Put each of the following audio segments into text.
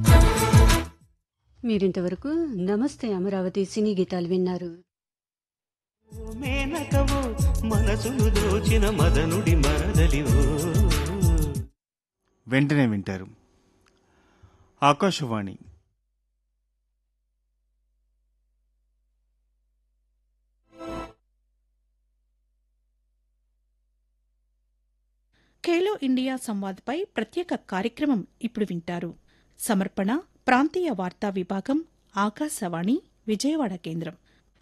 మీరింతవరకు నమస్తే అమరావతి సినీ గీతాలు విన్నారు మేనకవు మనసును దోచిన మదనుడి మరదలివో వెంటనే వింటారు ఆకాశవాణి ఖేలో ఇండియా సంవాద్పై ప్రత్యేక కార్యక్రమం ఇప్పుడు వింటారు సమర్పణ ప్రాంతీయ వార్తా విభాగం ఆకాశవాణి విజయవాడ కేంద్రం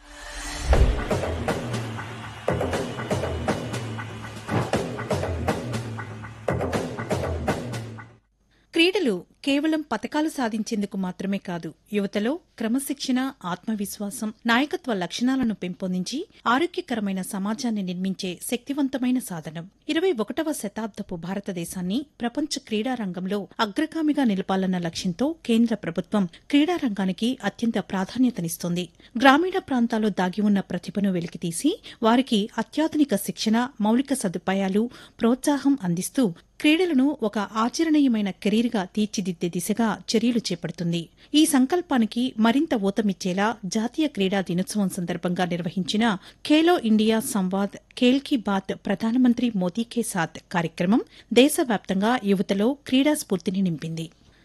క్రీడలు కేవలం పతకాలు సాధించేందుకు మాత్రమే కాదు యువతలో క్రమశిక్షణ ఆత్మవిశ్వాసం నాయకత్వ లక్షణాలను పెంపొందించి ఆరోగ్యకరమైన సమాజాన్ని నిర్మించే శక్తివంతమైన సాధనం ఇరవై ఒకటవ శతాబ్దపు భారతదేశాన్ని ప్రపంచ క్రీడా రంగంలో అగ్రగామిగా నిలపాలన్న లక్ష్యంతో కేంద్ర ప్రభుత్వం క్రీడా రంగానికి అత్యంత ప్రాధాన్యతనిస్తోంది గ్రామీణ ప్రాంతాల్లో దాగి ఉన్న ప్రతిభను వెలికితీసి వారికి అత్యాధునిక శిక్షణ మౌలిక సదుపాయాలు ప్రోత్సాహం అందిస్తూ క్రీడలను ఒక ఆచరణీయమైన కెరీర్గా తీర్చిదిద్దే దిశగా చర్యలు చేపడుతుంది ఈ సంకల్పానికి మరింత ఊతమిచ్చేలా జాతీయ క్రీడా దినోత్సవం సందర్భంగా నిర్వహించిన ఖేలో ఇండియా సంవాద్ ఖేల్ కీ బాత్ ప్రధానమంత్రి మోదీ కే సాత్ కార్యక్రమం దేశవ్యాప్తంగా యువతలో క్రీడా స్ఫూర్తిని నింపింది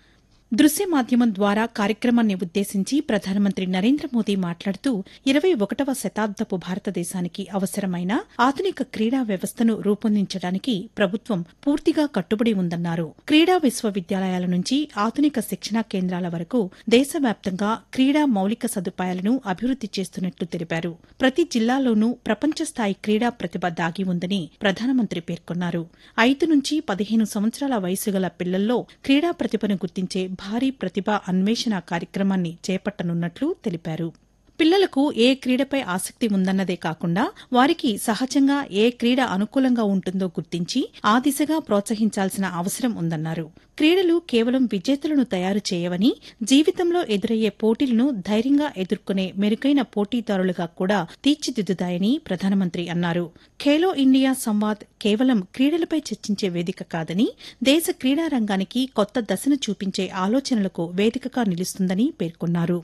దృశ్య మాధ్యమం ద్వారా కార్యక్రమాన్ని ఉద్దేశించి ప్రధానమంత్రి నరేంద్ర మోదీ మాట్లాడుతూ ఇరవై ఒకటవ శతాబ్దపు భారతదేశానికి అవసరమైన ఆధునిక క్రీడా వ్యవస్థను రూపొందించడానికి ప్రభుత్వం పూర్తిగా కట్టుబడి ఉందన్నారు క్రీడా విశ్వవిద్యాలయాల నుంచి ఆధునిక శిక్షణా కేంద్రాల వరకు దేశవ్యాప్తంగా క్రీడా మౌలిక సదుపాయాలను అభివృద్ది చేస్తున్నట్లు తెలిపారు ప్రతి జిల్లాలోనూ ప్రపంచ స్థాయి క్రీడా ప్రతిభ దాగి ఉందని ప్రధానమంత్రి పేర్కొన్నారు ఐదు నుంచి పదిహేను సంవత్సరాల వయసు గల పిల్లల్లో క్రీడా ప్రతిభను గుర్తించే భారీ ప్రతిభ అన్వేషణ కార్యక్రమాన్ని చేపట్టనున్నట్లు తెలిపారు పిల్లలకు ఏ క్రీడపై ఆసక్తి ఉందన్నదే కాకుండా వారికి సహజంగా ఏ క్రీడ అనుకూలంగా ఉంటుందో గుర్తించి ఆ దిశగా ప్రోత్సహించాల్సిన అవసరం ఉందన్నారు క్రీడలు కేవలం విజేతలను తయారు చేయవని జీవితంలో ఎదురయ్యే పోటీలను ధైర్యంగా ఎదుర్కొనే మెరుగైన పోటీదారులుగా కూడా తీర్చిదిద్దుతాయని ప్రధానమంత్రి అన్నారు ఖేలో ఇండియా సంవాద్ కేవలం క్రీడలపై చర్చించే వేదిక కాదని దేశ క్రీడా రంగానికి కొత్త దశను చూపించే ఆలోచనలకు వేదికగా నిలుస్తుందని పేర్కొన్నారు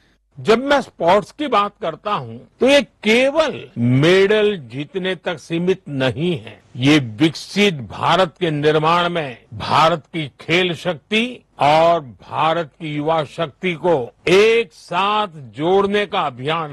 जब मैं स्पोर्ट्स की बात करता हूं तो ये केवल मेडल जीतने तक सीमित नहीं है ये विकसित भारत के निर्माण में भारत की खेल शक्ति और भारत की युवा शक्ति को एक साथ जोड़ने का अभियान